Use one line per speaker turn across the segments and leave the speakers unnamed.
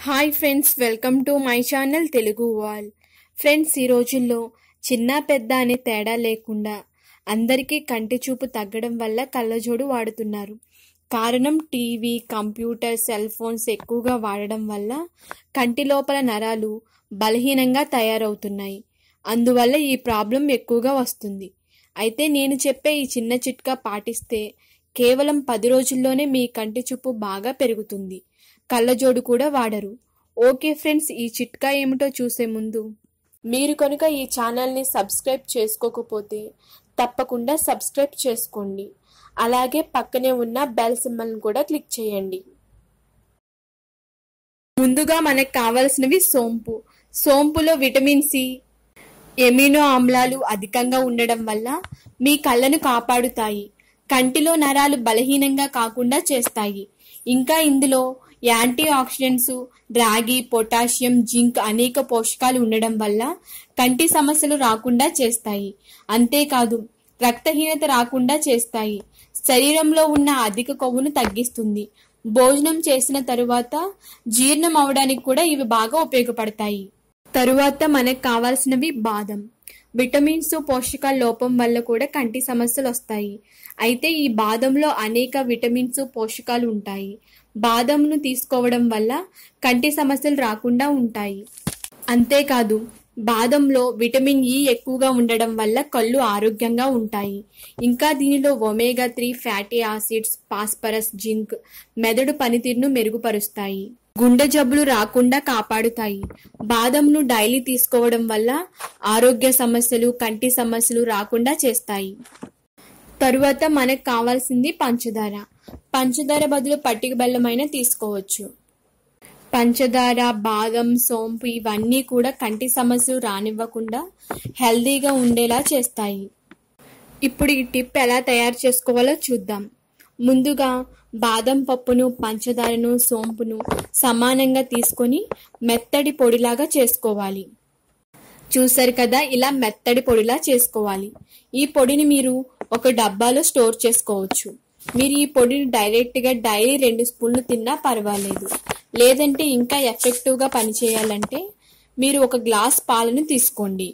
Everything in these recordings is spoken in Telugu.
hi friends welcome to my channel Telugu wall friends ఈ రోజుల్లో చిన్న పెద్ద అనే తేడా లేకుండా అందరికీ కంటి చూపు తగ్గడం వల్ల కళ్ళజోడు వాడుతున్నారు కారణం టీవీ కంప్యూటర్ సెల్ ఫోన్స్ ఎక్కువగా వాడడం వల్ల కంటి లోపల నరాలు బలహీనంగా తయారవుతున్నాయి అందువల్ల ఈ ప్రాబ్లం ఎక్కువగా వస్తుంది అయితే నేను చెప్పే ఈ చిన్న చిట్కా పాటిస్తే కేవలం పది రోజుల్లోనే మీ కంటి చూపు బాగా పెరుగుతుంది కళ్ళజోడు కూడా వాడరు ఓకే ఫ్రెండ్స్ ఈ చిట్కా ఏమిటో చూసే ముందు మీరు కనుక ఈ ఛానల్ని సబ్స్క్రైబ్ చేసుకోకపోతే తప్పకుండా సబ్స్క్రైబ్ చేసుకోండి అలాగే పక్కనే ఉన్న బెల్ సింబల్ని కూడా క్లిక్ చేయండి ముందుగా మనకు కావలసినవి సోంపు సోంపులో విటమిన్ సి ఎమినో ఆమ్లాలు అధికంగా ఉండడం వల్ల మీ కళ్ళను కాపాడుతాయి కంటిలో నరాలు బలహీనంగా కాకుండా చేస్తాయి ఇంకా ఇందులో యాంటీ ఆక్సిడెంట్స్ రాగి పొటాషియం జింక్ అనేక పోషకాలు ఉండడం వల్ల కంటి సమస్యలు రాకుండా చేస్తాయి అంతేకాదు రక్తహీనత రాకుండా చేస్తాయి శరీరంలో ఉన్న అధిక కొవ్వును తగ్గిస్తుంది భోజనం చేసిన తరువాత జీర్ణం అవడానికి కూడా ఇవి బాగా ఉపయోగపడతాయి తరువాత మనకు కావాల్సినవి బాదం విటమిన్స్ పోషకాల లోపం వల్ల కూడా కంటి సమస్యలు వస్తాయి అయితే ఈ బాదంలో అనేక విటమిన్స్ పోషకాలు ఉంటాయి బాదంను తీసుకోవడం వల్ల కంటి సమస్యలు రాకుండా ఉంటాయి అంతేకాదు బాదంలో విటమిన్ ఇ ఎక్కువగా ఉండడం వల్ల కళ్ళు ఆరోగ్యంగా ఉంటాయి ఇంకా దీనిలో omega three fatty acids phosphorus zinc మెదడు పనితీరును మెరుగుపరుస్తాయి గుండె జబ్బులు రాకుండా కాపాడుతాయి బాదంను డైలీ తీసుకోవడం వల్ల ఆరోగ్య సమస్యలు కంటి సమస్యలు రాకుండా చేస్తాయి తరువాత మనకు కావాల్సింది పంచదార పంచదార బదులు పట్టిక బెల్లమైన తీసుకోవచ్చు పంచదార బాదం సోంపు ఇవన్నీ కూడా కంటి సమస్యలు రానివ్వకుండా హెల్దీగా ఉండేలా చేస్తాయి ఇప్పుడు ఈ టిప్ ఎలా తయారు చేసుకోవాలో చూద్దాం ముందుగా బాదం పప్పును పంచదారను సోంపును సమానంగా తీసుకొని మెత్తడి పొడిలాగా చేసుకోవాలి చూసారు కదా ఇలా మెత్తడి పొడిలా చేసుకోవాలి ఈ పొడిని మీరు ఒక డబ్బాలో స్టోర్ చేసుకోవచ్చు మీరు ఈ పొడిని డైరెక్ట్గా డైలీ రెండు స్పూన్లు తిన్నా పర్వాలేదు లేదంటే ఇంకా ఎఫెక్టివ్గా పనిచేయాలంటే మీరు ఒక గ్లాస్ పాలను తీసుకోండి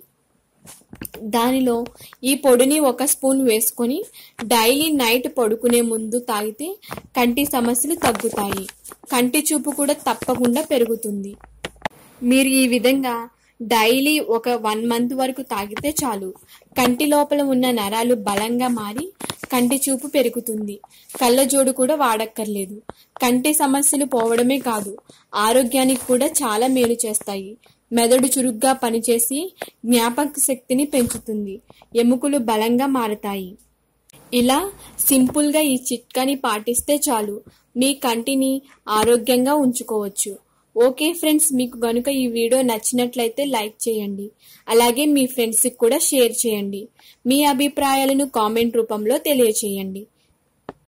దానిలో ఈ పొడిని ఒక స్పూన్ వేసుకొని డైలీ నైట్ పడుకునే ముందు తాగితే కంటి సమస్యలు తగ్గుతాయి కంటి చూపు కూడా తప్పకుండా పెరుగుతుంది మీరు ఈ విధంగా డైలీ ఒక వన్ మంత్ వరకు తాగితే చాలు కంటి లోపల ఉన్న నరాలు బలంగా మారి కంటి చూపు పెరుగుతుంది కళ్ళజోడు కూడా వాడక్కర్లేదు కంటి సమస్యలు పోవడమే కాదు ఆరోగ్యానికి కూడా చాలా మేలు చేస్తాయి మెదడు చురుగ్గా పనిచేసి జ్ఞాపక శక్తిని పెంచుతుంది ఎముకలు బలంగా మారతాయి ఇలా సింపుల్గా ఈ చిట్కాని పాటిస్తే చాలు మీ కంటిని ఆరోగ్యంగా ఉంచుకోవచ్చు ఓకే ఫ్రెండ్స్ మీకు గనుక ఈ వీడియో నచ్చినట్లయితే లైక్ చేయండి అలాగే మీ ఫ్రెండ్స్కి కూడా షేర్ చేయండి మీ అభిప్రాయాలను కామెంట్ రూపంలో తెలియచేయండి